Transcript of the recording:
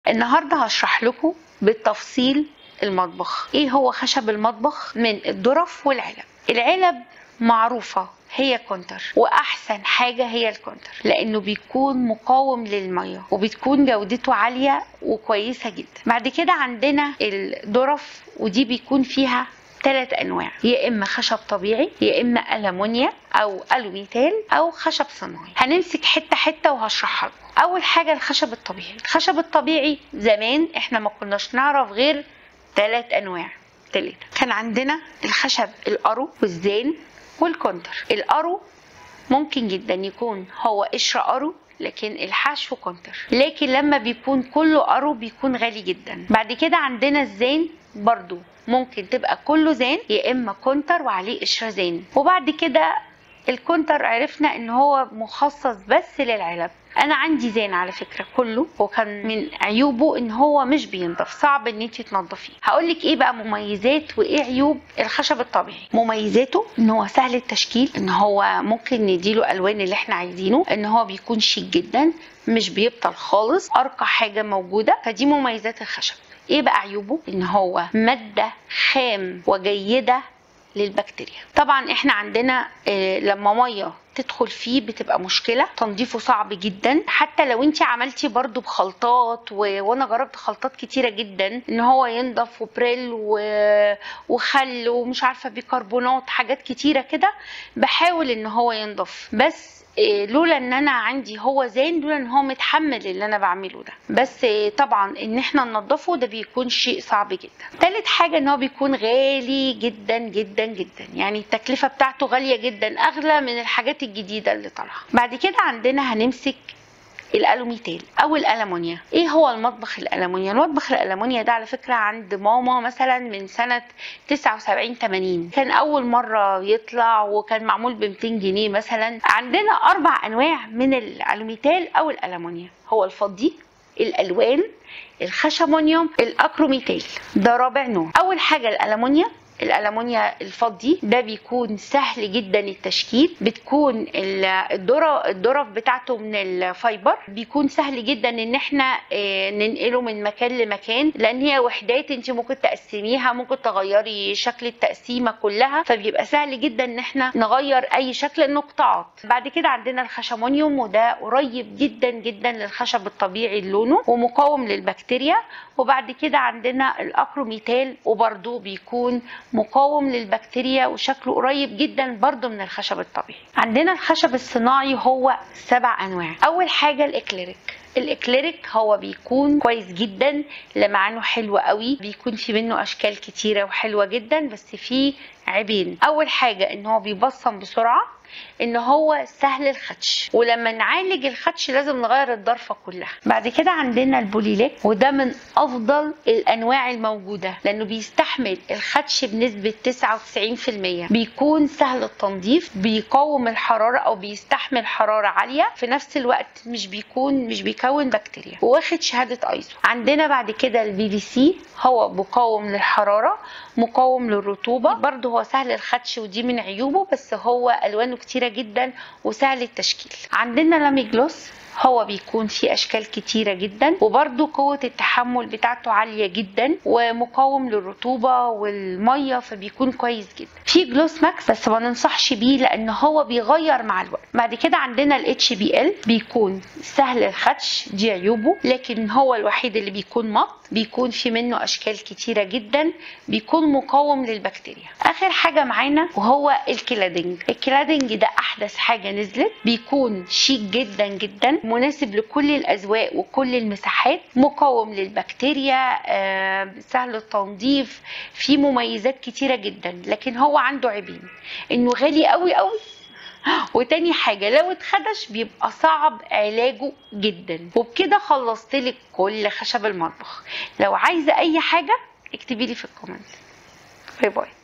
النهارده هشرح لكم بالتفصيل المطبخ ايه هو خشب المطبخ من الظرف والعلب العلب معروفة هي كونتر واحسن حاجة هي الكونتر لانه بيكون مقاوم للمية وبتكون جودته عالية وكويسة جدا بعد كده عندنا الظرف ودي بيكون فيها ثلاث انواع يا اما خشب طبيعي يا اما المونيا او الوميتال او خشب صناعي هنمسك حته حته وهشرحها لكم اول حاجه الخشب الطبيعي الخشب الطبيعي زمان احنا ما كناش نعرف غير ثلاث انواع ثلاثه كان عندنا الخشب الارو والزين والكونتر الارو ممكن جدا يكون هو قشر ارو لكن الحشو كونتر لكن لما بيكون كله ارو بيكون غالي جدا بعد كده عندنا الزين برضو ممكن تبقى كله زين يا اما كونتر وعليه قشره زين وبعد كده الكونتر عرفنا ان هو مخصص بس للعلب انا عندي زين على فكره كله وكان من عيوبه ان هو مش بينضف صعب ان انت تنضفيه هقول لك ايه بقى مميزات وايه عيوب الخشب الطبيعي مميزاته ان هو سهل التشكيل ان هو ممكن نديله الوان اللي احنا عايزينه ان هو بيكون شيك جدا مش بيبطل خالص ارقى حاجه موجوده فدي مميزات الخشب ايه بقى عيوبه ان هو ماده خام وجيده للبكتيريا طبعا احنا عندنا اه لما ميه تدخل فيه بتبقى مشكله تنظيفه صعب جدا حتى لو انت عملتي برضو بخلطات و... وانا جربت خلطات كتيره جدا ان هو ينضف وبريل و... وخل ومش عارفه بيكربونات حاجات كتيره كده بحاول ان هو ينضف بس لولا ان انا عندي هو زين لولا ان هو متحمل اللي انا بعمله ده بس طبعا ان احنا ننضفه ده بيكون شيء صعب جدا تالت حاجه ان هو بيكون غالي جدا جدا جدا يعني التكلفه بتاعته غاليه جدا اغلى من الحاجات الجديده اللي طالعه بعد كده عندنا هنمسك الالوميتال او الالمونيا ايه هو المطبخ الالمونيا المطبخ الالمونيا ده على فكره عند ماما مثلا من سنه 79 80 كان اول مره يطلع وكان معمول ب 200 جنيه مثلا عندنا اربع انواع من الالوميتال او الالمونيا هو الفضي الالوان الخشبونيوم الاكروميتال ده رابع نوع اول حاجه الالمونيا الالمونيا الفضي ده بيكون سهل جدا التشكيل بتكون الذره الظرف بتاعته من الفايبر بيكون سهل جدا ان احنا ننقله من مكان لمكان لان هي وحدات انت ممكن تقسميها ممكن تغيري شكل التقسيمه كلها فبيبقى سهل جدا ان احنا نغير اي شكل انه قطعات بعد كده عندنا الخشمونيوم وده قريب جدا جدا للخشب الطبيعي لونه ومقاوم للبكتيريا وبعد كده عندنا الاكروميتال وبرده بيكون مقاوم للبكتيريا وشكله قريب جدا برضو من الخشب الطبيعي عندنا الخشب الصناعي هو سبع انواع اول حاجه الاكليريك الاكليريك هو بيكون كويس جدا لمعانه حلو قوي بيكون في منه اشكال كتيره وحلوه جدا بس فيه عيبين اول حاجه ان هو بيبصم بسرعه ان هو سهل الخدش ولما نعالج الخدش لازم نغير الضرفه كلها بعد كده عندنا البوليليك وده من افضل الانواع الموجوده لانه بيستحمل الخدش بنسبه 99% بيكون سهل التنظيف بيقاوم الحراره او بيستحمل حراره عاليه في نفس الوقت مش بيكون مش بيكون بكتيريا واخد شهاده ايزو عندنا بعد كده البي في سي هو مقاوم للحراره مقاوم للرطوبه برضه هو سهل الخدش ودي من عيوبه بس هو الوانه كتيره جدا وسهل التشكيل عندنا لامي جلوس هو بيكون فيه اشكال كتيره جدا وبرده قوه التحمل بتاعته عاليه جدا ومقاوم للرطوبه والميه فبيكون كويس جدا في جلوس ماكس بس ما ننصحش بيه لان هو بيغير مع الوقت بعد كده عندنا الاتش بي ال بيكون سهل الخدش دي عيوبه لكن هو الوحيد اللي بيكون مط بيكون في منه اشكال كتيره جدا بيكون مقاوم للبكتيريا اخر حاجه معانا وهو الكلادنج الكلادنج ده احدث حاجه نزلت بيكون شيك جدا جدا مناسب لكل الاذواق وكل المساحات مقاوم للبكتيريا آه، سهل التنظيف فيه مميزات كتيره جدا لكن هو عنده عيبين انه غالي قوي قوي وتاني حاجة لو اتخدش بيبقى صعب علاجه جدا وبكده خلصت لك كل خشب المطبخ لو عايزة اي حاجة اكتبي لي في الكومنت باي باي